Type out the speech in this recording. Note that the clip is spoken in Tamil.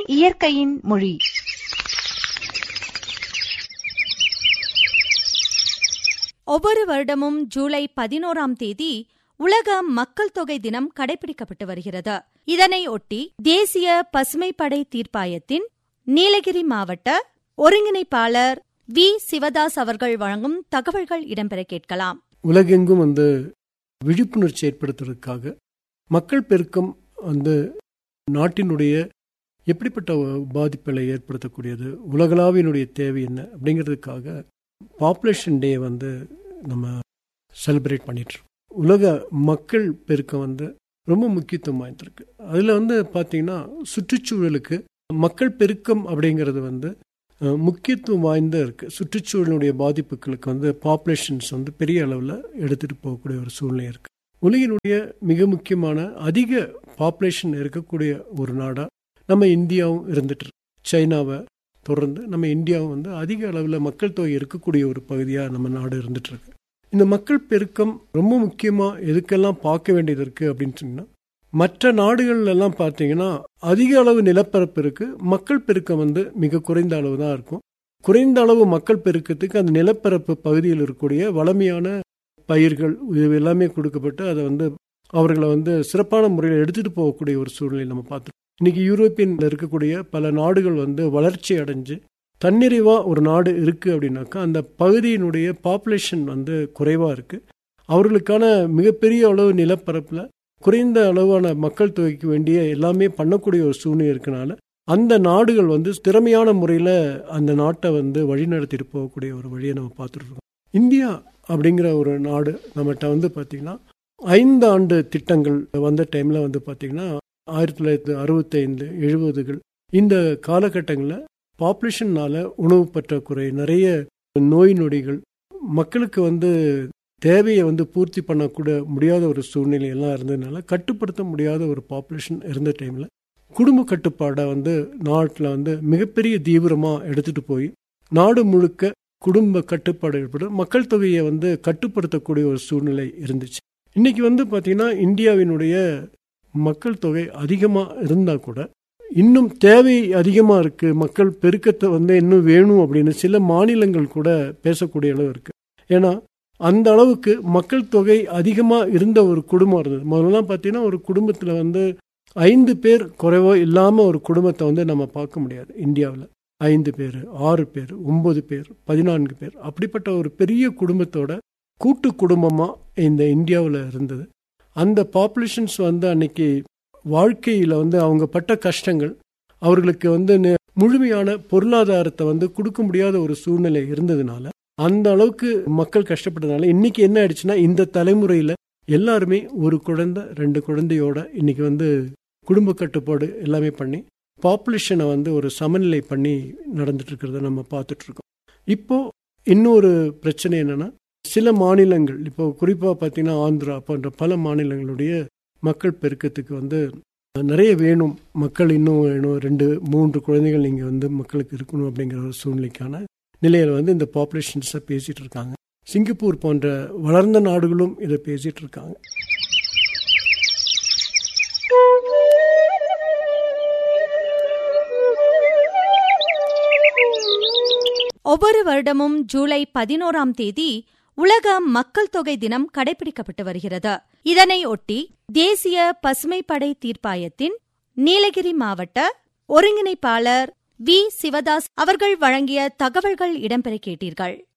இயற்கையின் மொழி ஒவ்வொரு வருடமும் ஜூலை பதினோராம் தேதி உலக மக்கள் தொகை தினம் கடைபிடிக்கப்பட்டு வருகிறது இதனை ஒட்டி தேசிய பசுமைப்படை தீர்ப்பாயத்தின் நீலகிரி மாவட்ட ஒருங்கிணைப்பாளர் வி சிவதாஸ் அவர்கள் வழங்கும் தகவல்கள் இடம்பெற கேட்கலாம் உலகெங்கும் வந்து விழிப்புணர்ச்சி ஏற்படுத்துறதுக்காக மக்கள் பெருக்கம் அந்த நாட்டினுடைய எப்படிப்பட்ட பாதிப்புகளை ஏற்படுத்தக்கூடியது உலகளாவினுடைய தேவை என்ன அப்படிங்கிறதுக்காக பாப்புலேஷன் டே வந்து நம்ம செலிப்ரேட் பண்ணிட்டு இருக்கோம் உலக மக்கள் பெருக்கம் வந்து ரொம்ப முக்கியத்துவம் வாய்ந்திருக்கு அதில் வந்து பார்த்தீங்கன்னா சுற்றுச்சூழலுக்கு மக்கள் பெருக்கம் அப்படிங்கிறது வந்து அஹ், முக்கியத்துவம் வாய்ந்த இருக்கு சுற்றுச்சூழலுடைய பாதிப்புகளுக்கு வந்து பாப்புலேஷன்ஸ் வந்து பெரிய அளவில் எடுத்துட்டு போகக்கூடிய ஒரு சூழ்நிலை இருக்கு உலகினுடைய மிக முக்கியமான அதிக பாப்புலேஷன் இருக்கக்கூடிய ஒரு நாடா நம்ம இந்தியாவும் இருந்துட்டு இருக்கு சைனாவை தொடர்ந்து நம்ம இந்தியாவும் வந்து அதிக அளவில் மக்கள் தொகை இருக்கக்கூடிய ஒரு பகுதியாக நம்ம நாடு இருந்துட்டு இருக்கு இந்த மக்கள் பெருக்கம் ரொம்ப முக்கியமாக எதுக்கெல்லாம் பார்க்க வேண்டியது இருக்கு அப்படின்னு சொன்னா மற்ற நாடுகள்ல எல்லாம் பார்த்தீங்கன்னா அதிக அளவு நிலப்பரப்பு இருக்கு மக்கள் பெருக்கம் வந்து மிக குறைந்த அளவு தான் இருக்கும் குறைந்த அளவு மக்கள் பெருக்கத்துக்கு அந்த நிலப்பரப்பு பகுதியில் இருக்கக்கூடிய வளமையான பயிர்கள் இது எல்லாமே கொடுக்கப்பட்டு அதை வந்து அவர்களை வந்து சிறப்பான முறையில் எடுத்துட்டு போகக்கூடிய ஒரு சூழ்நிலை நம்ம பார்த்துருக்கோம் இன்னைக்கு யூரோப்பியன்ல இருக்கக்கூடிய பல நாடுகள் வந்து வளர்ச்சி அடைஞ்சு தன்னிறைவா ஒரு நாடு இருக்கு அப்படின்னாக்கா அந்த பகுதியினுடைய பாப்புலேஷன் வந்து குறைவா இருக்கு அவர்களுக்கான மிகப்பெரிய அளவு நிலப்பரப்புல குறைந்த அளவான மக்கள் தொகைக்கு வேண்டிய எல்லாமே பண்ணக்கூடிய ஒரு சூழ்நிலை இருக்கனால அந்த நாடுகள் வந்து திறமையான முறையில் அந்த நாட்டை வந்து வழிநடத்திட்டு போகக்கூடிய ஒரு வழியை நம்ம பார்த்துட்டு இருக்கோம் இந்தியா அப்படிங்கிற ஒரு நாடு நம்மகிட்ட வந்து பார்த்திங்கன்னா ஐந்து ஆண்டு திட்டங்கள் வந்த டைமில் வந்து பார்த்திங்கன்னா ஆயிரத்தி தொள்ளாயிரத்தி அறுபத்தைந்து எழுபதுகள் இந்த காலகட்டங்களில் பாப்புலேஷன்னால உணவு பற்றாக்குறை நிறைய நோய் நொடிகள் மக்களுக்கு வந்து தேவையை வந்து பூர்த்தி பண்ணக்கூட முடியாத ஒரு சூழ்நிலை எல்லாம் இருந்ததுனால கட்டுப்படுத்த முடியாத ஒரு பாப்புலேஷன் இருந்த டைமில் குடும்ப கட்டுப்பாடை வந்து நாட்டில் வந்து மிகப்பெரிய தீவிரமாக எடுத்துட்டு போய் நாடு முழுக்க குடும்ப கட்டுப்பாடு ஏற்பட மக்கள் தொகையை வந்து கட்டுப்படுத்தக்கூடிய ஒரு சூழ்நிலை இருந்துச்சு இன்னைக்கு வந்து பார்த்தீங்கன்னா இந்தியாவினுடைய மக்கள் தொகை அதிகமாக இருந்தால் கூட இன்னும் தேவை அதிகமாக இருக்கு மக்கள் பெருக்கத்தை வந்து இன்னும் வேணும் அப்படின்னு சில மாநிலங்கள் கூட பேசக்கூடிய அளவு இருக்கு ஏன்னா அந்த அளவுக்கு மக்கள் தொகை அதிகமாக இருந்த ஒரு குடும்பம் இருந்தது முதல்லாம் பார்த்தீங்கன்னா ஒரு குடும்பத்தில் வந்து ஐந்து பேர் குறைவோ இல்லாமல் ஒரு குடும்பத்தை வந்து நம்ம பார்க்க முடியாது இந்தியாவில் ஐந்து பேர் ஆறு பேர் ஒன்பது பேர் பதினான்கு பேர் அப்படிப்பட்ட ஒரு பெரிய குடும்பத்தோட கூட்டு குடும்பமாக இந்த இந்தியாவில் இருந்தது அந்த பாப்புலேஷன்ஸ் வந்து அன்னைக்கு வாழ்க்கையில் வந்து அவங்க பட்ட கஷ்டங்கள் அவர்களுக்கு வந்து நெ- முழுமையான பொருளாதாரத்தை வந்து கொடுக்க முடியாத ஒரு சூழ்நிலை இருந்ததுனால அந்த அளவுக்கு மக்கள் கஷ்டப்பட்டதுனால இன்னைக்கு என்ன ஆயிடுச்சுன்னா இந்த தலைமுறையில் எல்லாருமே ஒரு குழந்தை ரெண்டு குழந்தையோட இன்னைக்கு வந்து குடும்ப கட்டுப்பாடு எல்லாமே பண்ணி பாப்புலேஷனை வந்து ஒரு சமநிலை பண்ணி நடந்துட்டு இருக்கிறத நம்ம பார்த்துட்டு இருக்கோம் இப்போ இன்னொரு பிரச்சனை என்னன்னா சில மாநிலங்கள் இப்போ குறிப்பாக பார்த்தீங்கன்னா ஆந்திரா போன்ற பல மாநிலங்களுடைய மக்கள் பெருக்கத்துக்கு வந்து நிறைய வேணும் மக்கள் இன்னும் வேணும் ரெண்டு மூன்று குழந்தைகள் இங்கே வந்து மக்களுக்கு இருக்கணும் அப்படிங்கிற ஒரு சூழ்நிலைக்கான நிலையில வந்து இந்த பாப்புலேஷன்ஸை பேசிட்டு இருக்காங்க சிங்கப்பூர் போன்ற வளர்ந்த நாடுகளும் இதை பேசிட்டு இருக்காங்க ஒவ்வொரு வருடமும் ஜூலை பதினோராம் தேதி உலக மக்கள் தொகை தினம் கடைபிடிக்கப்பட்டு வருகிறது இதனை ஒட்டி தேசிய பசுமைப்படை தீர்ப்பாயத்தின் நீலகிரி மாவட்ட ஒருங்கிணைப்பாளர் வி சிவதாஸ் அவர்கள் வழங்கிய தகவல்கள் இடம்பெற கேட்டீர்கள்